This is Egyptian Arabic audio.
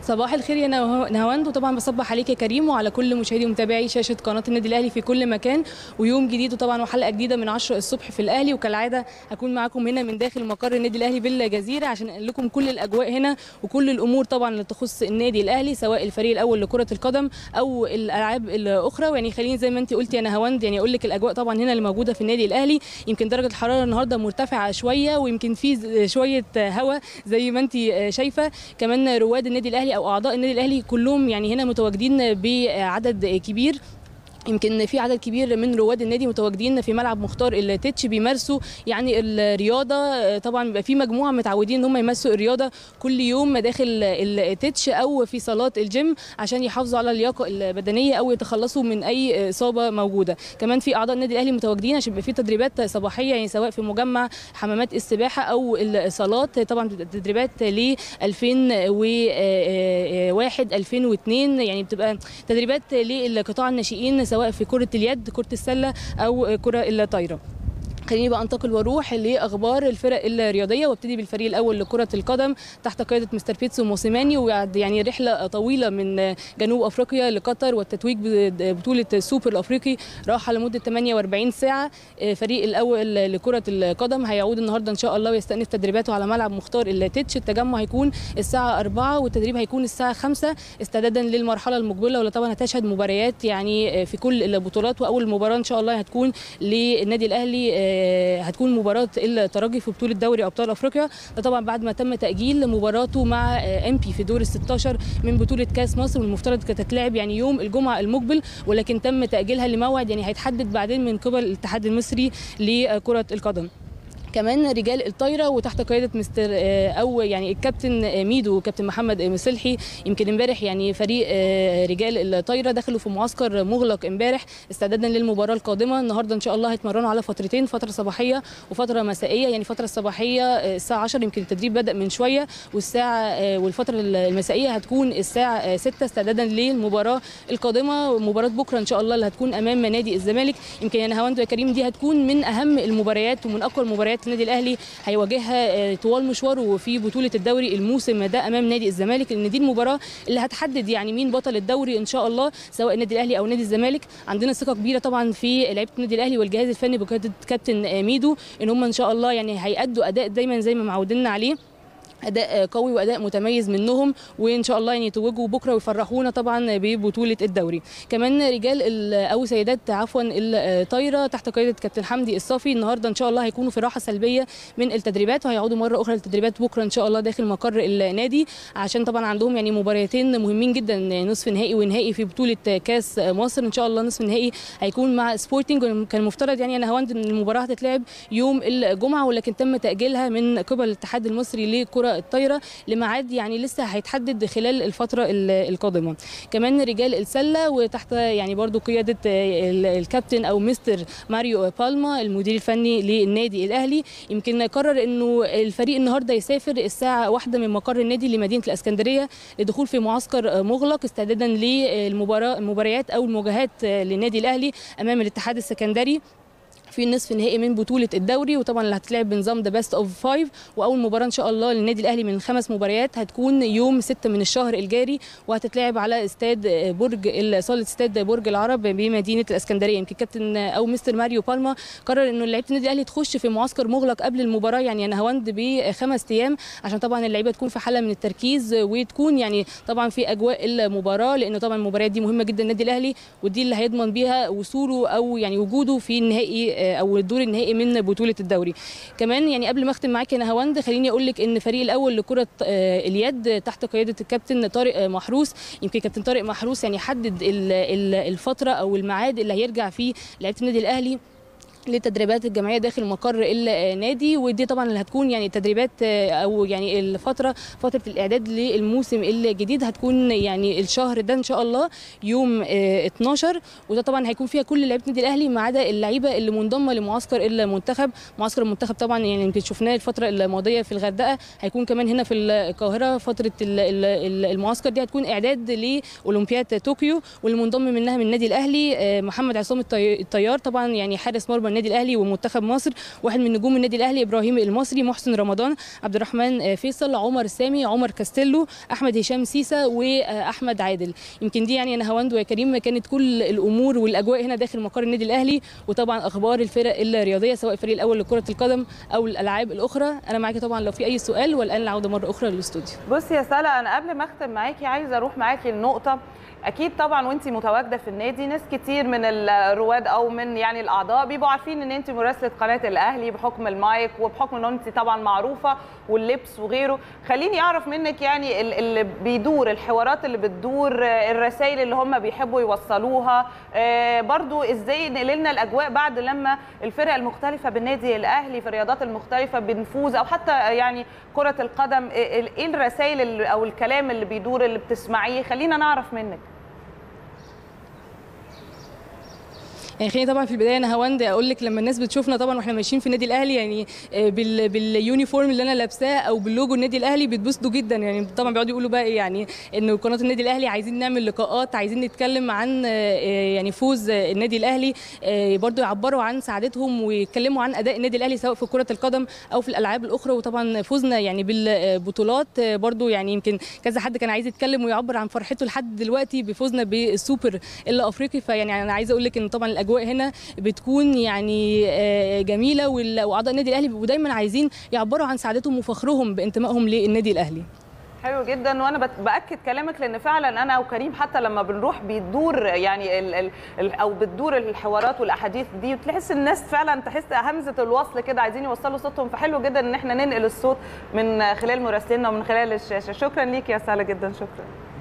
صباح الخير يا نهو- نهاوند وطبعا بصبح عليك يا كريم وعلى كل مشاهدي ومتابعي شاشه قناه النادي الاهلي في كل مكان ويوم جديد وطبعا وحلقه جديده من 10 الصبح في الاهلي وكالعاده هكون معاكم هنا من داخل مقر النادي الاهلي بالجزيره عشان اقول لكم كل الاجواء هنا وكل الامور طبعا اللي تخص النادي الاهلي سواء الفريق الاول لكره القدم او الالعاب الاخرى ويعني خليني زي ما انت قلتي يا نهاوند يعني اقول لك الاجواء طبعا هنا اللي موجوده في النادي الاهلي يمكن درجه الحراره النهارده مرتفعه شويه ويمكن في ز- شويه هواء زي ما انت شايفه كمان رواد النادي الاهلي او اعضاء النادي الاهلي كلهم يعني هنا متواجدين بعدد كبير يمكن في عدد كبير من رواد النادي متواجدين في ملعب مختار التتش بيمارسوا يعني الرياضه طبعا بيبقى في مجموعه متعودين ان هم يمارسوا الرياضه كل يوم داخل التتش او في صالات الجيم عشان يحافظوا على اللياقه البدنيه او يتخلصوا من اي اصابه موجوده كمان في اعضاء النادي الاهلي متواجدين عشان يبقى في تدريبات صباحيه يعني سواء في مجمع حمامات السباحه او الصالات طبعا بتبقى تدريبات ل 2001 2002 يعني بتبقى تدريبات للقطاع الناشئين سواء في كره اليد كره السله او كره الطايره خليني بقى انتقل واروح لاخبار الفرق الرياضيه وابتدي بالفريق الاول لكره القدم تحت قياده مستر بيتسو موسيماني وبعد يعني رحله طويله من جنوب افريقيا لقطر والتتويج ببطوله السوبر الافريقي راحه لمده 48 ساعه فريق الاول لكره القدم هيعود النهارده ان شاء الله ويستأنف تدريباته على ملعب مختار التتش التجمع هيكون الساعه 4 والتدريب هيكون الساعه 5 استعدادا للمرحله المقبله واللي طبعا هتشهد مباريات يعني في كل البطولات واول مباراه ان شاء الله هتكون للنادي الاهلي هتكون مباراه الترجي في بطوله دوري ابطال افريقيا ده طبعا بعد ما تم تاجيل مباراته مع ام بي في دور ال 16 من بطوله كاس مصر والمفترض كانت تتلعب يعني يوم الجمعه المقبل ولكن تم تاجيلها لموعد يعني هيتحدد بعدين من قبل الاتحاد المصري لكره القدم كمان رجال الطايره وتحت قياده مستر او يعني الكابتن ميدو وكابتن محمد مصلحي يمكن امبارح يعني فريق رجال الطايره دخلوا في معسكر مغلق امبارح استعدادا للمباراه القادمه النهارده ان شاء الله هيتمرنوا على فترتين فتره صباحيه وفتره مسائيه يعني الفتره الصباحيه الساعه 10 يمكن التدريب بدا من شويه والساعه والفتره المسائيه هتكون الساعه 6 استعدادا للمباراه القادمه مباراه بكره ان شاء الله اللي هتكون امام نادي الزمالك يمكن يا نهاوند يا كريم دي هتكون من اهم المباريات ومن اقوى المباريات النادي الاهلي هيواجهها طوال مشواره في بطوله الدوري الموسم ده امام نادي الزمالك لان دي المباراه اللي هتحدد يعني مين بطل الدوري ان شاء الله سواء النادي الاهلي او نادي الزمالك عندنا ثقه كبيره طبعا في لعيبه النادي الاهلي والجهاز الفني بقياده كابتن ميدو ان هم ان شاء الله يعني هيأدوا اداء دايما زي ما معودنا عليه اداء قوي واداء متميز منهم وان شاء الله يعني يتوجوا بكره ويفرحونا طبعا ببطوله الدوري كمان رجال او سيدات عفوا الطايره تحت قياده كابتن حمدي الصافي النهارده ان شاء الله هيكونوا في راحه سلبيه من التدريبات وهيعودوا مره اخرى للتدريبات بكره ان شاء الله داخل مقر النادي عشان طبعا عندهم يعني مباراتين مهمين جدا نصف نهائي ونهائي في بطوله كاس مصر ان شاء الله نصف النهائي هيكون مع سبورتنج كان المفترض يعني انا هوند ان المباراه هتتلعب يوم الجمعه ولكن تم تاجيلها من قبل الاتحاد المصري لكره الطايره لميعاد يعني لسه هيتحدد خلال الفتره القادمه كمان رجال السله وتحت يعني برضو قياده الكابتن او مستر ماريو بالما المدير الفني للنادي الاهلي يمكن قرر انه الفريق النهارده يسافر الساعه واحدة من مقر النادي لمدينه الاسكندريه لدخول في معسكر مغلق استعدادا للمباراه المباريات او المواجهات للنادي الاهلي امام الاتحاد السكندري في النصف النهائي من بطوله الدوري وطبعا اللي هتتلعب بنظام ذا بيست اوف فايف واول مباراه ان شاء الله للنادي الاهلي من خمس مباريات هتكون يوم 6 من الشهر الجاري وهتتلعب على استاد برج صاله استاد برج العرب بمدينه الاسكندريه يمكن كابتن او مستر ماريو بالما قرر انه لعيبه النادي الاهلي تخش في معسكر مغلق قبل المباراه يعني انا هوند بخمس ايام عشان طبعا اللعيبه تكون في حاله من التركيز وتكون يعني طبعا في اجواء المباراه لانه طبعا المباريات دي مهمه جدا للنادي الاهلي ودي اللي هيضمن بيها وصوله او يعني وجوده في النهائي او الدور النهائي من بطوله الدوري كمان يعني قبل ما اختم معاك يا هوند خليني اقول لك ان الفريق الاول لكره اليد تحت قياده الكابتن طارق محروس يمكن كابتن طارق محروس يعني حدد الفتره او الميعاد اللي هيرجع فيه لعيبه النادي الاهلي للتدريبات الجماعيه داخل مقر النادي ودي طبعا اللي هتكون يعني تدريبات او يعني الفتره فتره الاعداد للموسم الجديد هتكون يعني الشهر ده ان شاء الله يوم 12 وده طبعا هيكون فيها كل لعيبه النادي الاهلي ما عدا اللعيبه اللي منضمه لمعسكر المنتخب معسكر المنتخب طبعا يعني يمكن شفناه الفتره الماضيه في الغردقه هيكون كمان هنا في القاهره فتره المعسكر دي هتكون اعداد لاولمبياد طوكيو واللي منضم منها من النادي الاهلي محمد عصام الطيار طبعا يعني حارس مرمى النادي الاهلي ومنتخب مصر واحد من نجوم النادي الاهلي ابراهيم المصري محسن رمضان عبد الرحمن فيصل عمر سامي عمر كاستيلو احمد هشام سيسا واحمد عادل يمكن دي يعني نهاوند وكريم كانت كل الامور والاجواء هنا داخل مقر النادي الاهلي وطبعا اخبار الفرق الرياضيه سواء الفريق الاول لكره القدم او الالعاب الاخرى انا معاكي طبعا لو في اي سؤال والان العوده مره اخرى للاستوديو بصي يا سلا انا قبل ما اختم معاكي عايزه اروح معاكي لنقطه اكيد طبعا وانت متواجده في النادي ناس كتير من الرواد او من يعني الاعضاء بيبقوا عارفين ان انت مراسله قناه الاهلي بحكم المايك وبحكم ان انت طبعا معروفه واللبس وغيره خليني اعرف منك يعني اللي بيدور الحوارات اللي بتدور الرسائل اللي هم بيحبوا يوصلوها برضو ازاي نقلنا الاجواء بعد لما الفرق المختلفه بالنادي الاهلي في الرياضات المختلفه بنفوز او حتى يعني كره القدم ايه الرسائل او الكلام اللي بيدور اللي بتسمعيه خلينا نعرف منك يعني خليني طبعا في البدايه انا هوند اقول لك لما الناس بتشوفنا طبعا واحنا ماشيين في النادي الاهلي يعني بال باليونيفورم اللي انا لابساه او باللوجو النادي الاهلي بيتبسطوا جدا يعني طبعا بيقعدوا يقولوا بقى يعني ان قناه النادي الاهلي عايزين نعمل لقاءات عايزين نتكلم عن يعني فوز النادي الاهلي برضو يعبروا عن سعادتهم ويتكلموا عن اداء النادي الاهلي سواء في كره القدم او في الالعاب الاخرى وطبعا فوزنا يعني بالبطولات برضو يعني يمكن كذا حد كان عايز يتكلم ويعبر عن فرحته لحد دلوقتي بفوزنا بالسوبر الافريقي فيعني انا عايزه اقول لك ان طبعا الاجواء هنا بتكون يعني جميله واعضاء النادي الاهلي بيبقوا دايما عايزين يعبروا عن سعادتهم وفخرهم بانتمائهم للنادي الاهلي حلو جدا وانا باكد كلامك لان فعلا انا وكريم حتى لما بنروح بيدور يعني ال ال او بتدور الحوارات والاحاديث دي وتحس الناس فعلا تحس همزه الوصل كده عايزين يوصلوا صوتهم فحلو جدا ان احنا ننقل الصوت من خلال مراسليننا ومن خلال الشاشه شكرا ليك يا ساله جدا شكرا